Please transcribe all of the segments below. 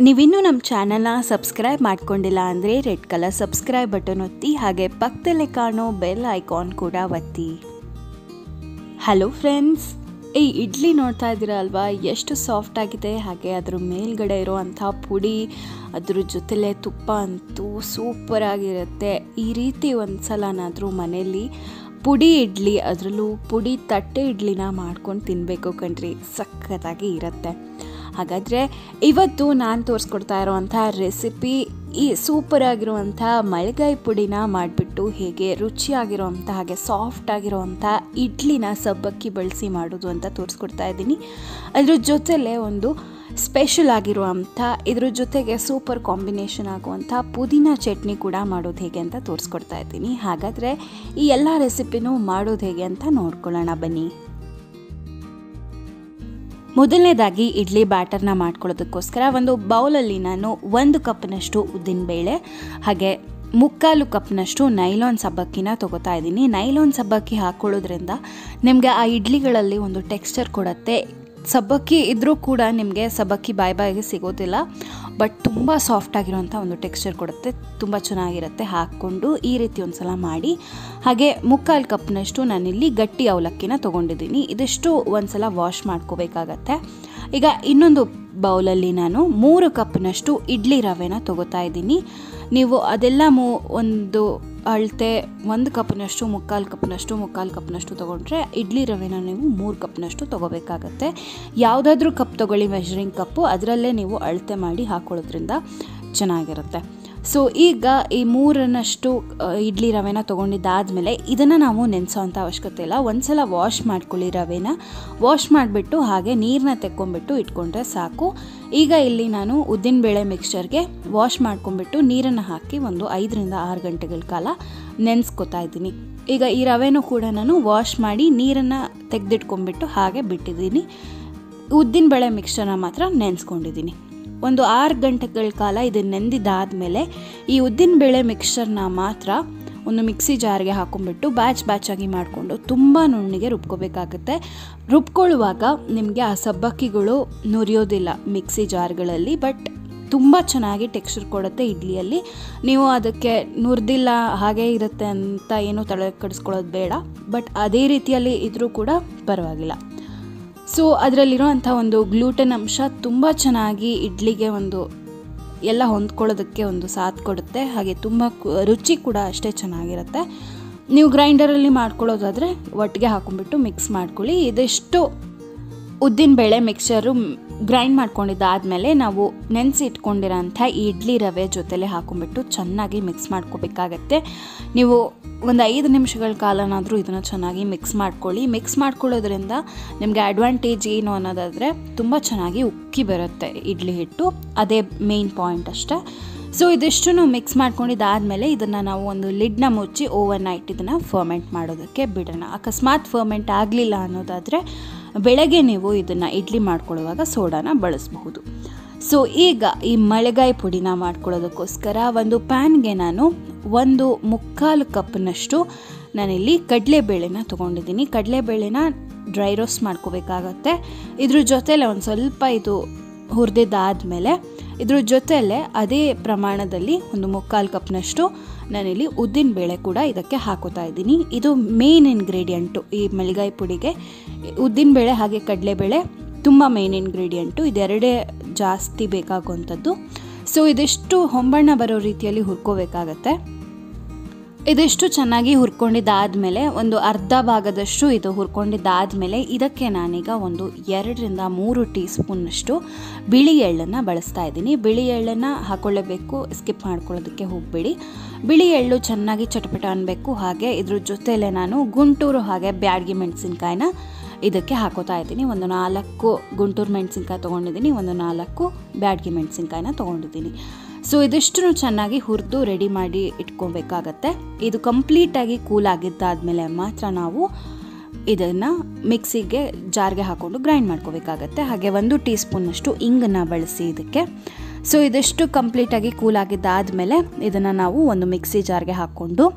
ನೀವಿನ್ನೂ ನಮ್ಮ ಚಾನಲ್ನ ಸಬ್ಸ್ಕ್ರೈಬ್ ಮಾಡ್ಕೊಂಡಿಲ್ಲ ಅಂದರೆ ರೆಡ್ ಕಲರ್ ಸಬ್ಸ್ಕ್ರೈಬ್ ಬಟನ್ ಒತ್ತಿ ಹಾಗೆ ಪಕ್ಕದಲ್ಲೇ ಕಾಣೋ ಬೆಲ್ ಐಕಾನ್ ಕೂಡ ಒತ್ತಿ ಹಲೋ ಫ್ರೆಂಡ್ಸ್ ಈ ಇಡ್ಲಿ ನೋಡ್ತಾ ಇದ್ದೀರಾ ಅಲ್ವಾ ಎಷ್ಟು ಸಾಫ್ಟ್ ಆಗಿದೆ ಹಾಗೆ ಅದ್ರ ಮೇಲ್ಗಡೆ ಇರುವಂಥ ಪುಡಿ ಅದ್ರ ಜೊತೆಲೆ ತುಪ್ಪ ಅಂತೂ ಸೂಪರ್ ಆಗಿರುತ್ತೆ ಈ ರೀತಿ ಒಂದು ಸಲನಾದರೂ ಮನೆಯಲ್ಲಿ ಪುಡಿ ಇಡ್ಲಿ ಅದರಲ್ಲೂ ಪುಡಿ ತಟ್ಟೆ ಇಡ್ಲಿನ ಮಾಡ್ಕೊಂಡು ತಿನ್ನಬೇಕು ಕಣ್ರಿ ಸಖತ್ತಾಗಿ ಇರುತ್ತೆ ಹಾಗಾದರೆ ಇವತ್ತು ನಾನು ತೋರಿಸ್ಕೊಡ್ತಾ ಇರೋವಂಥ ರೆಸಿಪಿ ಈ ಸೂಪರ್ ಆಗಿರುವಂಥ ಮಳೆಗಾಯಿ ಪುಡಿನ ಮಾಡಿಬಿಟ್ಟು ಹೇಗೆ ರುಚಿಯಾಗಿರೋವಂಥ ಹಾಗೆ ಸಾಫ್ಟ್ ಆಗಿರೋವಂಥ ಇಡ್ಲಿನ ಸಬ್ಬಕ್ಕಿ ಬಳಸಿ ಮಾಡೋದು ಅಂತ ತೋರಿಸ್ಕೊಡ್ತಾ ಇದ್ದೀನಿ ಅದ್ರ ಜೊತೆಲೇ ಒಂದು ಸ್ಪೆಷಲ್ ಆಗಿರುವಂಥ ಇದ್ರ ಜೊತೆಗೆ ಸೂಪರ್ ಕಾಂಬಿನೇಷನ್ ಆಗುವಂಥ ಪುದೀನ ಚಟ್ನಿ ಕೂಡ ಮಾಡೋದು ಹೇಗೆ ಅಂತ ತೋರಿಸ್ಕೊಡ್ತಾ ಇದ್ದೀನಿ ಹಾಗಾದರೆ ಈ ಎಲ್ಲ ರೆಸಿಪಿನೂ ಮಾಡೋದು ಹೇಗೆ ಅಂತ ನೋಡ್ಕೊಳ್ಳೋಣ ಬನ್ನಿ ಮೊದಲನೇದಾಗಿ ಇಡ್ಲಿ ಬ್ಯಾಟರ್ನ ಮಾಡ್ಕೊಳ್ಳೋದಕ್ಕೋಸ್ಕರ ಒಂದು ಬೌಲಲ್ಲಿ ನಾನು ಒಂದು ಕಪ್ನಷ್ಟು ಉದ್ದಿನಬೇಳೆ ಹಾಗೆ ಮುಕ್ಕಾಲು ಕಪ್ನಷ್ಟು ನೈಲಾನ್ ಸಬ್ಬಕ್ಕಿನ ತೊಗೋತಾ ಇದ್ದೀನಿ ನೈಲಾನ್ ಸಬ್ಬಕ್ಕಿ ಹಾಕ್ಕೊಳ್ಳೋದ್ರಿಂದ ನಿಮಗೆ ಆ ಇಡ್ಲಿಗಳಲ್ಲಿ ಒಂದು ಟೆಕ್ಸ್ಚರ್ ಕೊಡುತ್ತೆ ಸಬ್ಬಕ್ಕಿ ಇದ್ದರೂ ಕೂಡ ನಿಮಗೆ ಸಬ್ಬಕ್ಕಿ ಬಾಯಿ ಬಾಯಿಗೆ ಸಿಗೋದಿಲ್ಲ ಬಟ್ ತುಂಬ ಸಾಫ್ಟ್ ಆಗಿರೋಂಥ ಒಂದು ಟೆಕ್ಸ್ಚರ್ ಕೊಡುತ್ತೆ ತುಂಬ ಚೆನ್ನಾಗಿರುತ್ತೆ ಹಾಕ್ಕೊಂಡು ಈ ರೀತಿ ಒಂದು ಸಲ ಮಾಡಿ ಹಾಗೆ ಮುಕ್ಕಾಲು ಕಪ್ನಷ್ಟು ನಾನಿಲ್ಲಿ ಗಟ್ಟಿ ಅವಲಕ್ಕಿನ ತೊಗೊಂಡಿದ್ದೀನಿ ಇದಿಷ್ಟು ಒಂದು ಸಲ ವಾಶ್ ಮಾಡ್ಕೋಬೇಕಾಗತ್ತೆ ಈಗ ಇನ್ನೊಂದು ಬೌಲಲ್ಲಿ ನಾನು ಮೂರು ಕಪ್ನಷ್ಟು ಇಡ್ಲಿ ರವೆನ ತೊಗೋತಾ ಇದ್ದೀನಿ ನೀವು ಅದೆಲ್ಲ ಮೂ ಒಂದು ಅಳತೆ ಒಂದು ಕಪ್ನಷ್ಟು ಮುಕ್ಕಾಲು ಕಪ್ನಷ್ಟು ಮುಕ್ಕಾಲು ಕಪ್ನಷ್ಟು ತೊಗೊಂಡ್ರೆ ಇಡ್ಲಿ ರವೆನ ನೀವು ಮೂರು ಕಪ್ನಷ್ಟು ತೊಗೋಬೇಕಾಗತ್ತೆ ಯಾವುದಾದ್ರೂ ಕಪ್ ತೊಗೊಳ್ಳಿ ಮೆಷರಿಂಗ್ ಕಪ್ಪು ಅದರಲ್ಲೇ ನೀವು ಅಳತೆ ಮಾಡಿ ಹಾಕೊಳ್ಳೋದ್ರಿಂದ ಚೆನ್ನಾಗಿರುತ್ತೆ ಸೊ ಈಗ ಈ ಮೂರನ್ನಷ್ಟು ಇಡ್ಲಿ ರವೆನ ತೊಗೊಂಡಿದ್ದಾದಮೇಲೆ ಇದನ್ನು ನಾವು ನೆನೆಸೋವಂಥ ಅವಶ್ಯಕತೆ ಇಲ್ಲ ಒಂದು ಸಲ ವಾಶ್ ಮಾಡ್ಕೊಳ್ಳಿ ರವೆನ ವಾಶ್ ಮಾಡಿಬಿಟ್ಟು ಹಾಗೆ ನೀರನ್ನ ತೆಕ್ಕೊಂಬಿಟ್ಟು ಇಟ್ಕೊಂಡ್ರೆ ಸಾಕು ಈಗ ಇಲ್ಲಿ ನಾನು ಉದ್ದಿನಬೇಳೆ ಮಿಕ್ಸ್ಚರ್ಗೆ ವಾಶ್ ಮಾಡ್ಕೊಂಬಿಟ್ಟು ನೀರನ್ನು ಹಾಕಿ ಒಂದು ಐದರಿಂದ ಆರು ಗಂಟೆಗಳ ಕಾಲ ನೆನೆಸ್ಕೊತಾ ಇದ್ದೀನಿ ಈಗ ಈ ರವೆನೂ ಕೂಡ ನಾನು ವಾಶ್ ಮಾಡಿ ನೀರನ್ನು ತೆಗೆದಿಟ್ಕೊಂಡ್ಬಿಟ್ಟು ಹಾಗೆ ಬಿಟ್ಟಿದ್ದೀನಿ ಉದ್ದಿನಬೇಳೆ ಮಿಕ್ಸ್ಚರ್ನ ಮಾತ್ರ ನೆನೆಸ್ಕೊಂಡಿದ್ದೀನಿ ಒಂದು ಆರು ಗಂಟೆಗಳ ಕಾಲ ಇದನ್ನು ನೆಂದಿದ್ದಾದಮೇಲೆ ಈ ಉದ್ದಿನಬೇಳೆ ಮಿಕ್ಸ್ಚರ್ನ ಮಾತ್ರ ಒಂದು ಮಿಕ್ಸಿ ಜಾರ್ಗೆ ಹಾಕೊಂಡ್ಬಿಟ್ಟು ಬ್ಯಾಚ್ ಬ್ಯಾಚಾಗಿ ಮಾಡಿಕೊಂಡು ತುಂಬ ನುಣ್ಣಿಗೆ ರುಬ್ಕೋಬೇಕಾಗುತ್ತೆ ರುಬ್ಕೊಳ್ಳುವಾಗ ನಿಮಗೆ ಆ ಸಬ್ಬಕ್ಕಿಗಳು ನುರಿಯೋದಿಲ್ಲ ಮಿಕ್ಸಿ ಜಾರ್ಗಳಲ್ಲಿ ಬಟ್ ತುಂಬ ಚೆನ್ನಾಗಿ ಟೆಕ್ಸ್ಚರ್ ಕೊಡುತ್ತೆ ಇಡ್ಲಿಯಲ್ಲಿ ನೀವು ಅದಕ್ಕೆ ನುರಿದಿಲ್ಲ ಹಾಗೇ ಇರುತ್ತೆ ಅಂತ ಏನು ತಲೆ ಕಡಿಸ್ಕೊಳ್ಳೋದು ಬೇಡ ಬಟ್ ಅದೇ ರೀತಿಯಲ್ಲಿ ಇದ್ರೂ ಕೂಡ ಪರವಾಗಿಲ್ಲ ಸೊ ಅದರಲ್ಲಿರೋವಂಥ ಒಂದು ಗ್ಲೂಟನ್ ಅಂಶ ತುಂಬ ಚೆನ್ನಾಗಿ ಇಡ್ಲಿಗೆ ಒಂದು ಎಲ್ಲ ಹೊಂದ್ಕೊಳ್ಳೋದಕ್ಕೆ ಒಂದು ಸಾಥ್ ಕೊಡುತ್ತೆ ಹಾಗೆ ತುಂಬ ರುಚಿ ಕೂಡ ಅಷ್ಟೇ ಚೆನ್ನಾಗಿರುತ್ತೆ ನೀವು ಗ್ರೈಂಡರಲ್ಲಿ ಮಾಡ್ಕೊಳ್ಳೋದಾದರೆ ಒಟ್ಟಿಗೆ ಹಾಕೊಂಡ್ಬಿಟ್ಟು ಮಿಕ್ಸ್ ಮಾಡ್ಕೊಳ್ಳಿ ಇದಿಷ್ಟು ಉದ್ದಿನಬೇಳೆ ಮಿಕ್ಸರು ಗ್ರೈಂಡ್ ಮಾಡ್ಕೊಂಡಿದ್ದಾದಮೇಲೆ ನಾವು ನೆನೆಸಿ ಇಟ್ಕೊಂಡಿರೋಂಥ ಇಡ್ಲಿ ರವೆ ಜೊತೆಲೆ ಹಾಕೊಂಡ್ಬಿಟ್ಟು ಚೆನ್ನಾಗಿ ಮಿಕ್ಸ್ ಮಾಡ್ಕೋಬೇಕಾಗತ್ತೆ ನೀವು ಒಂದು ಐದು ನಿಮಿಷಗಳ ಕಾಲನಾದರೂ ಇದನ್ನು ಚೆನ್ನಾಗಿ ಮಿಕ್ಸ್ ಮಾಡ್ಕೊಳ್ಳಿ ಮಿಕ್ಸ್ ಮಾಡ್ಕೊಳ್ಳೋದ್ರಿಂದ ನಿಮಗೆ ಅಡ್ವಾಂಟೇಜ್ ಏನು ಅನ್ನೋದಾದರೆ ತುಂಬ ಚೆನ್ನಾಗಿ ಉಕ್ಕಿ ಬರುತ್ತೆ ಇಡ್ಲಿ ಹಿಟ್ಟು ಅದೇ ಮೇಯ್ನ್ ಪಾಯಿಂಟ್ ಅಷ್ಟೇ ಸೊ ಇದಿಷ್ಟು ಮಿಕ್ಸ್ ಮಾಡ್ಕೊಂಡಿದ್ದಾದಮೇಲೆ ಇದನ್ನು ನಾವು ಒಂದು ಲಿಡ್ನ ಮುಚ್ಚಿ ಓವರ್ ನೈಟ್ ಇದನ್ನು ಫರ್ಮೆಂಟ್ ಮಾಡೋದಕ್ಕೆ ಬಿಡೋಣ ಅಕಸ್ಮಾತ್ ಫರ್ಮೆಂಟ್ ಆಗಲಿಲ್ಲ ಅನ್ನೋದಾದರೆ ಬೆಳಗ್ಗೆ ನೀವು ಇದನ್ನು ಇಡ್ಲಿ ಮಾಡ್ಕೊಳ್ಳುವಾಗ ಸೋಡಾನ ಬಳಸಬಹುದು ಸೊ ಈಗ ಈ ಮಳೆಗಾಯಿ ಪುಡಿನ ಮಾಡ್ಕೊಳ್ಳೋದಕ್ಕೋಸ್ಕರ ಒಂದು ಪ್ಯಾನ್ಗೆ ನಾನು ಒಂದು ಮುಕ್ಕಾಲು ಕಪ್ನಷ್ಟು ನಾನಿಲ್ಲಿ ಕಡಲೆಬೇಳೆನ ತೊಗೊಂಡಿದ್ದೀನಿ ಕಡಲೆಬೇಳೆನ ಡ್ರೈ ರೋಸ್ಟ್ ಮಾಡ್ಕೋಬೇಕಾಗತ್ತೆ ಇದ್ರ ಜೊತೆಲೆ ಒಂದು ಸ್ವಲ್ಪ ಇದು ಹುರಿದಿದ್ದಾದಮೇಲೆ ಇದ್ರ ಜೊತೆಯಲ್ಲೇ ಅದೇ ಪ್ರಮಾಣದಲ್ಲಿ ಒಂದು ಮುಕ್ಕಾಲು ಕಪ್ನಷ್ಟು ನಾನಿಲ್ಲಿ ಉದ್ದಿನ ಬೇಳೆ ಕೂಡ ಇದಕ್ಕೆ ಹಾಕೋತಾ ಇದ್ದೀನಿ ಇದು ಮೇನ್ ಇಂಗ್ರೀಡಿಯೆಂಟು ಈ ಮಳಿಗಾಯಿ ಪುಡಿಗೆ ಉದ್ದಿನಬೇಳೆ ಹಾಗೆ ಕಡಲೆಬೇಳೆ ತುಂಬ ಮೇನ್ ಇಂಗ್ರೀಡಿಯೆಂಟು ಇದೆರಡೇ ಜಾಸ್ತಿ ಬೇಕಾಗುವಂಥದ್ದು ಸೊ ಇದಿಷ್ಟು ಹೊಂಬಣ್ಣ ಬರೋ ರೀತಿಯಲ್ಲಿ ಹುರ್ಕೋಬೇಕಾಗತ್ತೆ ಇದಿಷ್ಟು ಚೆನ್ನಾಗಿ ಹುರ್ಕೊಂಡಿದ್ದಾದಮೇಲೆ ಒಂದು ಅರ್ಧ ಭಾಗದಷ್ಟು ಇದು ಹುರ್ಕೊಂಡಿದ್ದಾದಮೇಲೆ ಇದಕ್ಕೆ ನಾನೀಗ ಒಂದು ಎರಡರಿಂದ ಮೂರು ಟೀ ಸ್ಪೂನ್ನಷ್ಟು ಬಿಳಿ ಎಳ್ಳನ್ನು ಬಳಸ್ತಾ ಇದ್ದೀನಿ ಬಿಳಿ ಎಳ್ಳನ್ನು ಹಾಕೊಳ್ಳೇಬೇಕು ಸ್ಕಿಪ್ ಮಾಡ್ಕೊಳ್ಳೋದಕ್ಕೆ ಹೋಗಬೇಡಿ ಬಿಳಿ ಎಳ್ಳು ಚೆನ್ನಾಗಿ ಚಟಪಟ ಅನ್ನಬೇಕು ಹಾಗೆ ಇದ್ರ ಜೊತೆಲೆ ನಾನು ಗುಂಟೂರು ಹಾಗೆ ಬ್ಯಾಡ್ಗಿ ಮೆಣಸಿನ್ಕಾಯಿನ ಇದಕ್ಕೆ ಹಾಕೋತಾ ಇದ್ದೀನಿ ಒಂದು ನಾಲ್ಕು ಗುಂಟೂರು ಮೆಣಸಿನ್ಕಾಯಿ ತೊಗೊಂಡಿದ್ದೀನಿ ಒಂದು ನಾಲ್ಕು ಬ್ಯಾಡ್ಗಿ ಮೆಣಸಿನ್ಕಾಯಿನ ತೊಗೊಂಡಿದ್ದೀನಿ ಸೊ ಇದಿಷ್ಟು ಚೆನ್ನಾಗಿ ಹುರಿದು ರೆಡಿ ಮಾಡಿ ಇಟ್ಕೊಬೇಕಾಗತ್ತೆ ಇದು ಕಂಪ್ಲೀಟಾಗಿ ಕೂಲ್ ಆಗಿದ್ದಾದಮೇಲೆ ಮಾತ್ರ ನಾವು ಇದನ್ನು ಮಿಕ್ಸಿಗೆ ಜಾರ್ಗೆ ಹಾಕ್ಕೊಂಡು ಗ್ರೈಂಡ್ ಮಾಡ್ಕೋಬೇಕಾಗತ್ತೆ ಹಾಗೆ ಒಂದು ಟೀ ಸ್ಪೂನ್ನಷ್ಟು ಇಂಗನ್ನು ಬಳಸಿ ಇದಕ್ಕೆ ಸೊ ಇದಿಷ್ಟು ಕಂಪ್ಲೀಟಾಗಿ ಕೂಲ್ ಆಗಿದ್ದಾದಮೇಲೆ ಇದನ್ನು ನಾವು ಒಂದು ಮಿಕ್ಸಿ ಜಾರ್ಗೆ ಹಾಕ್ಕೊಂಡು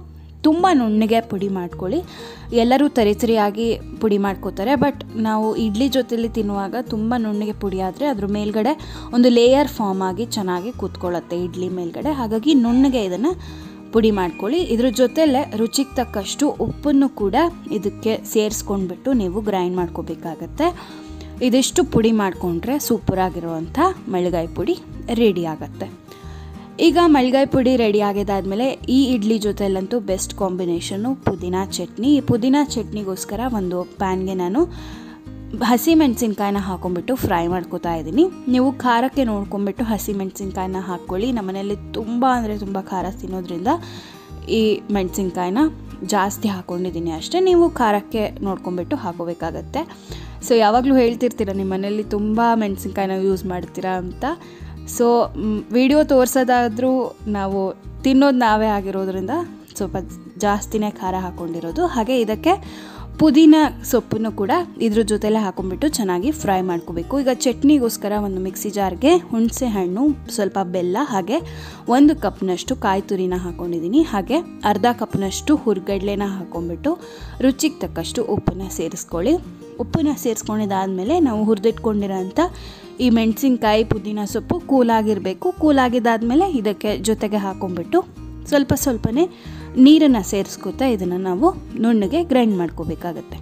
ತುಂಬ ನುಣ್ಣಗೆ ಪುಡಿ ಮಾಡ್ಕೊಳ್ಳಿ ಎಲ್ಲರೂ ತರಿತರಿಯಾಗಿ ಪುಡಿ ಮಾಡ್ಕೋತಾರೆ ಬಟ್ ನಾವು ಇಡ್ಲಿ ಜೊತೆಲಿ ತಿನ್ನುವಾಗ ತುಂಬ ನುಣ್ಣಗೆ ಪುಡಿ ಆದರೆ ಅದ್ರ ಮೇಲ್ಗಡೆ ಒಂದು ಲೇಯರ್ ಫಾರ್ಮ್ ಆಗಿ ಚೆನ್ನಾಗಿ ಕೂತ್ಕೊಳ್ಳುತ್ತೆ ಇಡ್ಲಿ ಮೇಲ್ಗಡೆ ಹಾಗಾಗಿ ನುಣ್ಣಗೆ ಇದನ್ನು ಪುಡಿ ಮಾಡ್ಕೊಳ್ಳಿ ಇದ್ರ ಜೊತೆಲೆ ರುಚಿಗೆ ತಕ್ಕಷ್ಟು ಉಪ್ಪನ್ನು ಕೂಡ ಇದಕ್ಕೆ ಸೇರಿಸ್ಕೊಂಡ್ಬಿಟ್ಟು ನೀವು ಗ್ರೈಂಡ್ ಮಾಡ್ಕೋಬೇಕಾಗತ್ತೆ ಇದಿಷ್ಟು ಪುಡಿ ಮಾಡಿಕೊಂಡ್ರೆ ಸೂಪರಾಗಿರುವಂಥ ಮಳ್ಗಾಯಿ ಪುಡಿ ರೆಡಿ ಆಗುತ್ತೆ ಈಗ ಮಳ್ಗಾಯಿ ಪುಡಿ ರೆಡಿ ಆಗಿದ್ದಾದಮೇಲೆ ಈ ಇಡ್ಲಿ ಜೊತೆಲಂತೂ ಬೆಸ್ಟ್ ಕಾಂಬಿನೇಷನ್ನು ಪುದೀನ ಚಟ್ನಿ ಈ ಪುದೀನ ಚಟ್ನಿಗೋಸ್ಕರ ಒಂದು ಪ್ಯಾನ್ಗೆ ನಾನು ಹಸಿ ಮೆಣಸಿನ್ಕಾಯಿನ ಹಾಕೊಂಡ್ಬಿಟ್ಟು ಫ್ರೈ ಮಾಡ್ಕೋತಾ ಇದ್ದೀನಿ ನೀವು ಖಾರಕ್ಕೆ ನೋಡ್ಕೊಂಬಿಟ್ಟು ಹಸಿ ಮೆಣಸಿನ್ಕಾಯಿನ ಹಾಕ್ಕೊಳ್ಳಿ ನಮ್ಮನೇಲಿ ತುಂಬ ಅಂದರೆ ತುಂಬ ಖಾರ ತಿನ್ನೋದ್ರಿಂದ ಈ ಮೆಣಸಿನ್ಕಾಯಿನ ಜಾಸ್ತಿ ಹಾಕ್ಕೊಂಡಿದ್ದೀನಿ ಅಷ್ಟೇ ನೀವು ಖಾರಕ್ಕೆ ನೋಡ್ಕೊಂಬಿಟ್ಟು ಹಾಕೋಬೇಕಾಗತ್ತೆ ಸೊ ಯಾವಾಗಲೂ ಹೇಳ್ತಿರ್ತೀರ ನಿಮ್ಮ ಮನೇಲಿ ತುಂಬ ಮೆಣಸಿನ್ಕಾಯಿನ ಯೂಸ್ ಮಾಡ್ತೀರಾ ಅಂತ ಸೊ ವಿಡಿಯೋ ತೋರಿಸೋದಾದರೂ ನಾವು ತಿನ್ನೋದು ನಾವೇ ಆಗಿರೋದ್ರಿಂದ ಸ್ವಲ್ಪ ಜಾಸ್ತಿನೇ ಖಾರ ಹಾಕ್ಕೊಂಡಿರೋದು ಹಾಗೆ ಇದಕ್ಕೆ ಪುದೀನ ಸೊಪ್ಪನ್ನು ಕೂಡ ಇದ್ರ ಜೊತೆಲೆ ಹಾಕೊಂಡ್ಬಿಟ್ಟು ಚೆನ್ನಾಗಿ ಫ್ರೈ ಮಾಡ್ಕೋಬೇಕು ಈಗ ಚಟ್ನಿಗೋಸ್ಕರ ಒಂದು ಮಿಕ್ಸಿ ಜಾರ್ಗೆ ಹುಣಸೆ ಹಣ್ಣು ಸ್ವಲ್ಪ ಬೆಲ್ಲ ಹಾಗೆ ಒಂದು ಕಪ್ನಷ್ಟು ಕಾಯಿ ತುರಿನ ಹಾಕ್ಕೊಂಡಿದ್ದೀನಿ ಹಾಗೆ ಅರ್ಧ ಕಪ್ನಷ್ಟು ಹುರ್ಗಡ್ಲೆನ ಹಾಕೊಂಡ್ಬಿಟ್ಟು ರುಚಿಗೆ ತಕ್ಕಷ್ಟು ಉಪ್ಪನ್ನ ಸೇರಿಸ್ಕೊಳ್ಳಿ ಉಪ್ಪನ್ನ ಸೇರಿಸ್ಕೊಂಡಿದ್ದಾದಮೇಲೆ ನಾವು ಹುರಿದಿಟ್ಕೊಂಡಿರೋಂಥ ಈ ಮೆಣಸಿನ್ಕಾಯಿ ಪುದೀನ ಸೊಪ್ಪು ಕೂಲಾಗಿರಬೇಕು ಕೂಲಾಗಿದ್ದಾದಮೇಲೆ ಇದಕ್ಕೆ ಜೊತೆಗೆ ಹಾಕೊಂಡ್ಬಿಟ್ಟು ಸ್ವಲ್ಪ ಸ್ವಲ್ಪನೇ ನೀರನ್ನು ಸೇರಿಸ್ಕೊತಾ ಇದನ್ನು ನಾವು ನುಣ್ಣಗೆ ಗ್ರೈಂಡ್ ಮಾಡ್ಕೋಬೇಕಾಗತ್ತೆ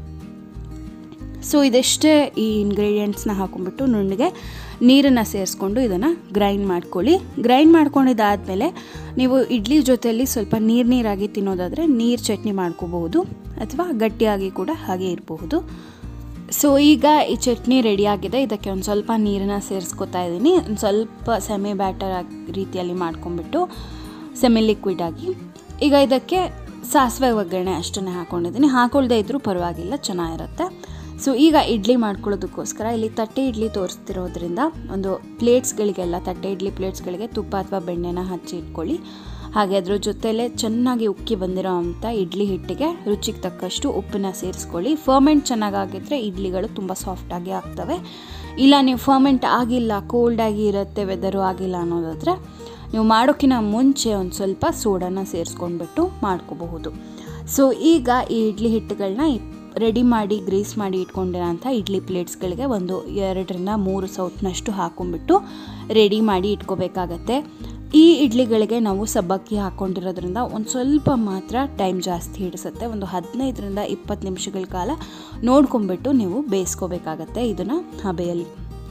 ಸೊ ಇದೆಷ್ಟೇ ಈ ಇಂಗ್ರೀಡಿಯೆಂಟ್ಸ್ನ ಹಾಕೊಂಡ್ಬಿಟ್ಟು ನುಣ್ಣಗೆ ನೀರನ್ನು ಸೇರಿಸ್ಕೊಂಡು ಇದನ್ನು ಗ್ರೈಂಡ್ ಮಾಡ್ಕೊಳ್ಳಿ ಗ್ರೈಂಡ್ ಮಾಡ್ಕೊಂಡಿದ್ದಾದಮೇಲೆ ನೀವು ಇಡ್ಲಿ ಜೊತೆಯಲ್ಲಿ ಸ್ವಲ್ಪ ನೀರು ನೀರಾಗಿ ತಿನ್ನೋದಾದರೆ ನೀರು ಚಟ್ನಿ ಮಾಡ್ಕೋಬಹುದು ಅಥವಾ ಗಟ್ಟಿಯಾಗಿ ಕೂಡ ಹಾಗೆ ಇರಬಹುದು ಸೊ ಈಗ ಈ ಚಟ್ನಿ ರೆಡಿಯಾಗಿದೆ ಇದಕ್ಕೆ ಒಂದು ಸ್ವಲ್ಪ ನೀರನ್ನು ಸೇರಿಸ್ಕೊತಾ ಇದ್ದೀನಿ ಒಂದು ಸ್ವಲ್ಪ ಸೆಮಿ ಬ್ಯಾಟರ್ ಆಗಿ ರೀತಿಯಲ್ಲಿ ಮಾಡ್ಕೊಂಡ್ಬಿಟ್ಟು ಸೆಮಿ ಲಿಕ್ವಿಡ್ ಆಗಿ ಈಗ ಇದಕ್ಕೆ ಸಾಸಿವೆ ಒಗ್ಗರಣೆ ಅಷ್ಟನ್ನೇ ಹಾಕ್ಕೊಂಡಿದ್ದೀನಿ ಹಾಕೊಳ್ದೇ ಇದ್ದರೂ ಪರವಾಗಿಲ್ಲ ಚೆನ್ನಾಗಿರುತ್ತೆ ಸೊ ಈಗ ಇಡ್ಲಿ ಮಾಡ್ಕೊಳ್ಳೋದಕ್ಕೋಸ್ಕರ ಇಲ್ಲಿ ತಟ್ಟೆ ಇಡ್ಲಿ ತೋರಿಸ್ತಿರೋದ್ರಿಂದ ಒಂದು ಪ್ಲೇಟ್ಸ್ಗಳಿಗೆಲ್ಲ ತಟ್ಟೆ ಇಡ್ಲಿ ಪ್ಲೇಟ್ಸ್ಗಳಿಗೆ ತುಪ್ಪ ಅಥವಾ ಬೆಣ್ಣೆನ ಹಚ್ಚಿ ಇಟ್ಕೊಳ್ಳಿ ಹಾಗೆ ಅದ್ರ ಜೊತೆಲೇ ಚೆನ್ನಾಗಿ ಉಕ್ಕಿ ಬಂದಿರೋ ಅಂಥ ಇಡ್ಲಿ ಹಿಟ್ಟಿಗೆ ರುಚಿಗೆ ತಕ್ಕಷ್ಟು ಉಪ್ಪನ್ನ ಸೇರಿಸ್ಕೊಳ್ಳಿ ಫರ್ಮೆಂಟ್ ಚೆನ್ನಾಗಾಗಿದ್ರೆ ಇಡ್ಲಿಗಳು ತುಂಬ ಸಾಫ್ಟಾಗಿ ಆಗ್ತವೆ ಇಲ್ಲ ನೀವು ಫರ್ಮೆಂಟ್ ಆಗಿಲ್ಲ ಕೋಲ್ಡಾಗಿ ಇರುತ್ತೆ ವೆದರು ಆಗಿಲ್ಲ ಅನ್ನೋದಾದರೆ ನೀವು ಮಾಡೋಕ್ಕಿಂತ ಮುಂಚೆ ಒಂದು ಸ್ವಲ್ಪ ಸೋಡಾನ ಸೇರಿಸ್ಕೊಂಡ್ಬಿಟ್ಟು ಮಾಡ್ಕೋಬಹುದು ಸೊ ಈಗ ಈ ಇಡ್ಲಿ ಹಿಟ್ಟುಗಳನ್ನ ರೆಡಿ ಮಾಡಿ ಗ್ರೀಸ್ ಮಾಡಿ ಇಟ್ಕೊಂಡಿರೋಂಥ ಇಡ್ಲಿ ಪ್ಲೇಟ್ಸ್ಗಳಿಗೆ ಒಂದು ಎರಡರಿಂದ ಮೂರು ಸೌಟ್ನಷ್ಟು ಹಾಕೊಂಡ್ಬಿಟ್ಟು ರೆಡಿ ಮಾಡಿ ಇಟ್ಕೋಬೇಕಾಗತ್ತೆ ಈ ಇಡ್ಲಿಗಳಿಗೆ ನಾವು ಸಬ್ಬಕ್ಕಿ ಹಾಕ್ಕೊಂಡಿರೋದ್ರಿಂದ ಒಂದು ಸ್ವಲ್ಪ ಮಾತ್ರ ಟೈಮ್ ಜಾಸ್ತಿ ಹಿಡಿಸುತ್ತೆ ಒಂದು ಹದಿನೈದರಿಂದ ಇಪ್ಪತ್ತು ನಿಮಿಷಗಳ ಕಾಲ ನೋಡ್ಕೊಂಬಿಟ್ಟು ನೀವು ಬೇಯಿಸ್ಕೋಬೇಕಾಗತ್ತೆ ಇದನ್ನು ಹಬೆಯಲ್ಲಿ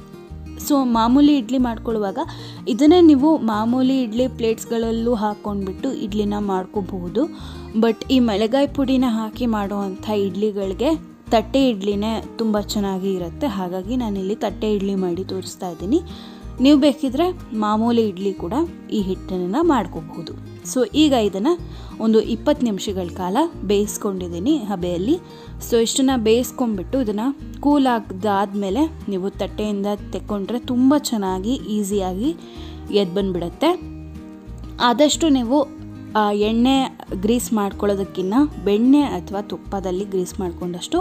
ಸೊ ಮಾಮೂಲಿ ಇಡ್ಲಿ ಮಾಡ್ಕೊಳ್ಳುವಾಗ ಇದನ್ನೇ ನೀವು ಮಾಮೂಲಿ ಇಡ್ಲಿ ಪ್ಲೇಟ್ಸ್ಗಳಲ್ಲೂ ಹಾಕ್ಕೊಂಡ್ಬಿಟ್ಟು ಇಡ್ಲಿನ ಮಾಡ್ಕೋಬಹುದು ಬಟ್ ಈ ಮಳೆಗಾಯಿ ಪುಡಿನ ಹಾಕಿ ಮಾಡುವಂಥ ಇಡ್ಲಿಗಳಿಗೆ ತಟ್ಟೆ ಇಡ್ಲಿನೇ ತುಂಬ ಚೆನ್ನಾಗಿ ಇರುತ್ತೆ ಹಾಗಾಗಿ ನಾನಿಲ್ಲಿ ತಟ್ಟೆ ಇಡ್ಲಿ ಮಾಡಿ ತೋರಿಸ್ತಾ ಇದ್ದೀನಿ ನೀವು ಬೇಕಿದ್ರೆ ಮಾಮೂಲಿ ಇಡ್ಲಿ ಕೂಡ ಈ ಹಿಟ್ಟನ್ನು ಮಾಡ್ಕೋಬಹುದು ಸೊ ಈಗ ಇದನ್ನು ಒಂದು ಇಪ್ಪತ್ತು ನಿಮಿಷಗಳ ಕಾಲ ಬೇಯಿಸ್ಕೊಂಡಿದ್ದೀನಿ ಹಬೆಯಲ್ಲಿ ಸೊ ಇಷ್ಟನ್ನು ಬೇಯಿಸ್ಕೊಂಡ್ಬಿಟ್ಟು ಇದನ್ನು ಕೂಲ್ ಆಗದಾದ್ಮೇಲೆ ನೀವು ತಟ್ಟೆಯಿಂದ ತೆಕ್ಕೊಂಡ್ರೆ ತುಂಬ ಚೆನ್ನಾಗಿ ಈಸಿಯಾಗಿ ಎದ್ದು ಬಂದುಬಿಡುತ್ತೆ ಆದಷ್ಟು ನೀವು ಆ ಎಣ್ಣೆ ಗ್ರೀಸ್ ಮಾಡ್ಕೊಳ್ಳೋದಕ್ಕಿಂತ ಬೆಣ್ಣೆ ಅಥವಾ ತುಪ್ಪದಲ್ಲಿ ಗ್ರೀಸ್ ಮಾಡಿಕೊಂಡಷ್ಟು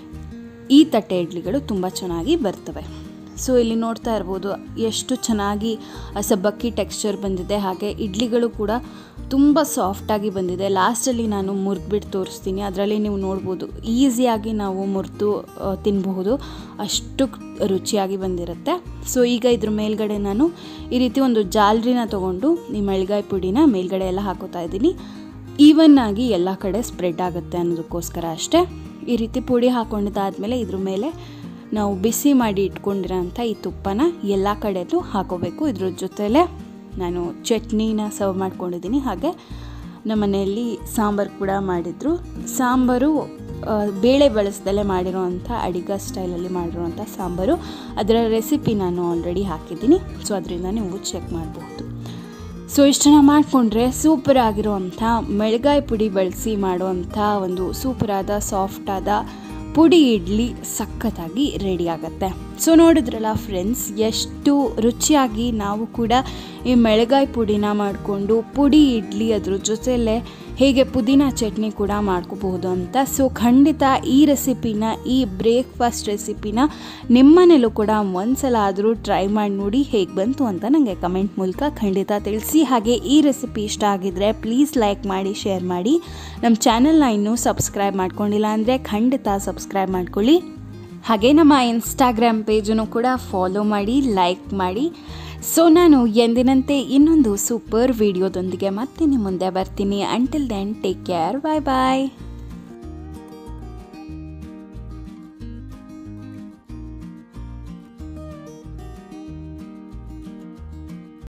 ಈ ತಟ್ಟೆ ಇಡ್ಲಿಗಳು ತುಂಬ ಚೆನ್ನಾಗಿ ಬರ್ತವೆ ಸೊ ಇಲ್ಲಿ ನೋಡ್ತಾ ಇರ್ಬೋದು ಎಷ್ಟು ಚೆನ್ನಾಗಿ ಆ ಸಬ್ಬಕ್ಕಿ ಟೆಕ್ಸ್ಚರ್ ಬಂದಿದೆ ಹಾಗೆ ಇಡ್ಲಿಗಳು ಕೂಡ ತುಂಬ ಸಾಫ್ಟಾಗಿ ಬಂದಿದೆ ಲಾಸ್ಟಲ್ಲಿ ನಾನು ಮುರಿದ್ಬಿಟ್ಟು ತೋರಿಸ್ತೀನಿ ಅದರಲ್ಲಿ ನೀವು ನೋಡ್ಬೋದು ಈಸಿಯಾಗಿ ನಾವು ಮುರಿದು ತಿನ್ನಬಹುದು ಅಷ್ಟು ರುಚಿಯಾಗಿ ಬಂದಿರುತ್ತೆ ಸೊ ಈಗ ಇದ್ರ ಮೇಲ್ಗಡೆ ನಾನು ಈ ರೀತಿ ಒಂದು ಜಾಲ್ರಿನ ತೊಗೊಂಡು ಈ ಮಳ್ಗಾಯಿ ಪುಡಿನ ಮೇಲ್ಗಡೆ ಎಲ್ಲ ಹಾಕೋತಾ ಇದ್ದೀನಿ ಈವನ್ ಆಗಿ ಎಲ್ಲ ಕಡೆ ಸ್ಪ್ರೆಡ್ ಆಗುತ್ತೆ ಅನ್ನೋದಕ್ಕೋಸ್ಕರ ಅಷ್ಟೇ ಈ ರೀತಿ ಪುಡಿ ಹಾಕೊಂಡಿದ್ದಾದಮೇಲೆ ಇದ್ರ ಮೇಲೆ ನಾವು ಬಿಸಿ ಮಾಡಿ ಇಟ್ಕೊಂಡಿರೋಂಥ ಈ ತುಪ್ಪನ ಎಲ್ಲ ಕಡೆಯಲ್ಲೂ ಹಾಕೋಬೇಕು ಇದ್ರ ಜೊತೆಲೇ ನಾನು ಚಟ್ನಿನ ಸರ್ವ್ ಮಾಡ್ಕೊಂಡಿದ್ದೀನಿ ಹಾಗೆ ನಮ್ಮ ಮನೆಯಲ್ಲಿ ಸಾಂಬಾರು ಕೂಡ ಮಾಡಿದರು ಸಾಂಬಾರು ಬೇಳೆ ಬಳಸ್ದಲ್ಲೇ ಮಾಡಿರೋವಂಥ ಅಡಿಗ ಸ್ಟೈಲಲ್ಲಿ ಮಾಡಿರೋವಂಥ ಸಾಂಬಾರು ಅದರ ರೆಸಿಪಿ ನಾನು ಆಲ್ರೆಡಿ ಹಾಕಿದ್ದೀನಿ ಸೊ ಅದರಿಂದ ನೀವು ಚೆಕ್ ಮಾಡಬಹುದು ಸೊ ಇಷ್ಟನ್ನು ಮಾಡಿಕೊಂಡ್ರೆ ಸೂಪರ್ ಆಗಿರುವಂಥ ಮೆಳಗಾಯಿ ಪುಡಿ ಬಳಸಿ ಮಾಡುವಂಥ ಒಂದು ಸೂಪರಾದ ಸಾಫ್ಟಾದ ಪುಡಿ ಇಡ್ಲಿ ಸಖತ್ತಾಗಿ ರೆಡಿ ಆಗುತ್ತೆ ಸೊ ನೋಡಿದ್ರಲ್ಲ ಫ್ರೆಂಡ್ಸ್ ಎಷ್ಟು ರುಚಿಯಾಗಿ ನಾವು ಕೂಡ ಈ ಮೆಳಗಾಯಿ ಪುಡಿನ ಮಾಡಿಕೊಂಡು ಪುಡಿ ಇಡ್ಲಿ ಅದ್ರ ಜೊತೆಯಲ್ಲೇ ಹೇಗೆ ಪುದೀನ ಚಟ್ನಿ ಕೂಡ ಮಾಡ್ಕೋಬಹುದು ಅಂತ ಸೊ ಖಂಡಿತ ಈ ರೆಸಿಪಿನ ಈ ಬ್ರೇಕ್ಫಾಸ್ಟ್ ರೆಸಿಪಿನ ನಿಮ್ಮನೇಲೂ ಕೂಡ ಒಂದ್ಸಲ ಆದರೂ ಟ್ರೈ ಮಾಡಿ ನೋಡಿ ಹೇಗೆ ಬಂತು ಅಂತ ನನಗೆ ಕಮೆಂಟ್ ಮೂಲಕ ಖಂಡಿತ ತಿಳಿಸಿ ಹಾಗೆ ಈ ರೆಸಿಪಿ ಇಷ್ಟ ಆಗಿದ್ರೆ ಪ್ಲೀಸ್ ಲೈಕ್ ಮಾಡಿ ಶೇರ್ ಮಾಡಿ ನಮ್ಮ ಚಾನಲ್ನ ಇನ್ನೂ ಸಬ್ಸ್ಕ್ರೈಬ್ ಮಾಡ್ಕೊಂಡಿಲ್ಲ ಅಂದರೆ ಖಂಡಿತ ಸಬ್ಸ್ಕ್ರೈಬ್ ಮಾಡ್ಕೊಳ್ಳಿ ಹಾಗೆ ನಮ್ಮ ಇನ್ಸ್ಟಾಗ್ರಾಮ್ ಪೇಜನ್ನು ಕೂಡ ಫಾಲೋ ಮಾಡಿ ಲೈಕ್ ಮಾಡಿ ಸೊ ನಾನು ಎಂದಿನಂತೆ ಇನ್ನೊಂದು ಸೂಪರ್ ವಿಡಿಯೋದೊಂದಿಗೆ ಮತ್ತೆ ನಿಮ್ಮ ಮುಂದೆ ಬರ್ತೀನಿ until then take care bye ಬಾಯ್